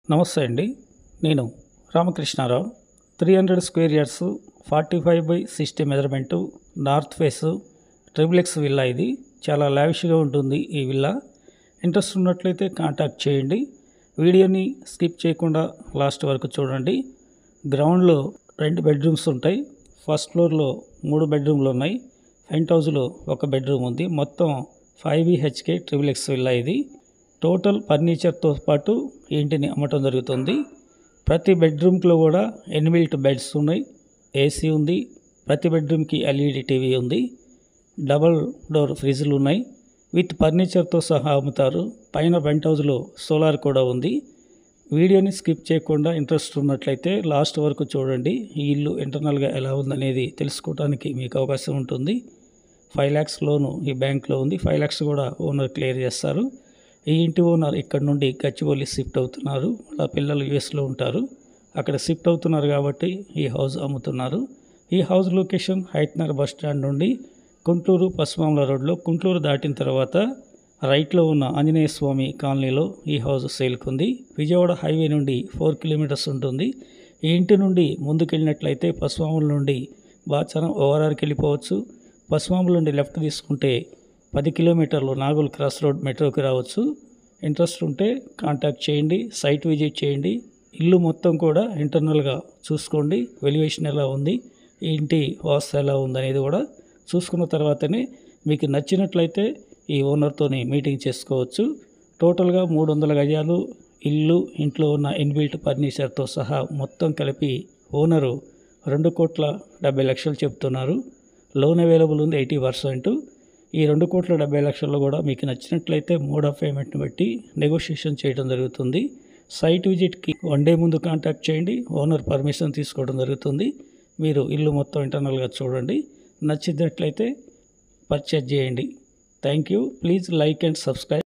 నమస్తే అండి నేను Ramakrishnarao three hundred square yards forty five by sixty measurement north face triple X villa ఇది చాలా లావిష్గా ఉంటుంది ఈ విల్లా ఇంట్రెస్ట్ ఉన్నట్లయితే కాంటాక్ట్ చేయండి వీడియోని స్కిప్ చేయకుండా లాస్ట్ వరకు చూడండి గ్రౌండ్లో రెండు బెడ్రూమ్స్ ఉంటాయి ఫస్ట్ ఫ్లోర్లో మూడు బెడ్రూమ్లు ఉన్నాయి పెంట్ హౌస్లో ఒక బెడ్రూమ్ ఉంది మొత్తం five BHK triple X villa ఇది టోటల్ ఫర్నిచర్తో పాటు ఈ ఇంటిని అమ్మటం జరుగుతుంది ప్రతి బెడ్రూమ్లో కూడా ఎనిమిల్ట్ బెడ్స్ ఉన్నాయి ఏసీ ఉంది ప్రతి బెడ్రూమ్కి ఎల్ఈడి టీవీ ఉంది డబల్ డోర్ ఫ్రిడ్జ్లు ఉన్నాయి విత్ ఫర్నిచర్తో సహా అమ్ముతారు పైన పెంట్ హౌస్లో సోలార్ కూడా ఉంది వీడియోని స్కిప్ చేయకుండా ఇంట్రెస్ట్ ఉన్నట్లయితే లాస్ట్ వరకు చూడండి ఈ ఇల్లు ఇంటర్నల్గా ఎలా ఉందనేది తెలుసుకోవడానికి మీకు అవకాశం ఉంటుంది ఫైవ్ ల్యాక్స్ లోను ఈ బ్యాంక్లో ఉంది ఫైవ్ ల్యాక్స్ కూడా ఓనర్ క్లియర్ చేస్తారు ఈ ఇంటి ఓనర్ ఇక్కడ నుండి గచ్చిబౌలి షిఫ్ట్ అవుతున్నారు వాళ్ళ పిల్లలు యుఎస్లో ఉంటారు అక్కడ షిఫ్ట్ అవుతున్నారు కాబట్టి ఈ హౌస్ అమ్ముతున్నారు ఈ హౌస్ లొకేషన్ హైట్నర్ బస్ స్టాండ్ నుండి గుంటూరు పశ్చిమామల రోడ్లో గుంటూరు దాటిన తర్వాత రైట్లో ఉన్న ఆంజనేయ స్వామి కాలనీలో ఈ హౌస్ సేల్కి ఉంది విజయవాడ హైవే నుండి ఫోర్ కిలోమీటర్స్ ఉంటుంది ఈ ఇంటి నుండి ముందుకెళ్ళినట్లయితే పశ్చిమాముల నుండి బాచారం ఓఆర్ఆర్కి వెళ్ళిపోవచ్చు పశ్చిమాముల నుండి లెఫ్ట్ తీసుకుంటే పది కిలోమీటర్లు నాగోల్ క్రాస్ రోడ్ మెట్రోకి రావచ్చు ఇంట్రెస్ట్ ఉంటే కాంటాక్ట్ చేయండి సైట్ విజిట్ చేయండి ఇల్లు మొత్తం కూడా ఇంటర్నల్గా చూసుకోండి వెల్యువేషన్ ఎలా ఉంది ఈ ఇంటి వాస్తు ఎలా ఉంది అనేది కూడా చూసుకున్న తర్వాతనే మీకు నచ్చినట్లయితే ఈ ఓనర్తోని మీటింగ్ చేసుకోవచ్చు టోటల్గా మూడు వందల గజాలు ఇల్లు ఇంట్లో ఉన్న ఇన్బిల్ట్ ఫర్నిచర్తో సహా మొత్తం కలిపి ఓనరు రెండు కోట్ల డెబ్బై లక్షలు చెప్తున్నారు లోన్ అవైలబుల్ ఉంది ఎయిటీ పర్సెంట్ ఈ రెండు కోట్ల డెబ్బై లక్షల్లో కూడా మీకు నచ్చినట్లయితే మోడ్ ఆఫ్ పేమెంట్ని బట్టి నెగోషియేషన్ చేయడం జరుగుతుంది సైట్ విజిట్కి వన్ డే ముందు కాంటాక్ట్ చేయండి ఓనర్ పర్మిషన్ తీసుకోవడం జరుగుతుంది మీరు ఇల్లు మొత్తం ఇంటర్నల్గా చూడండి నచ్చినట్లయితే పర్చేజ్ చేయండి thank you please like and subscribe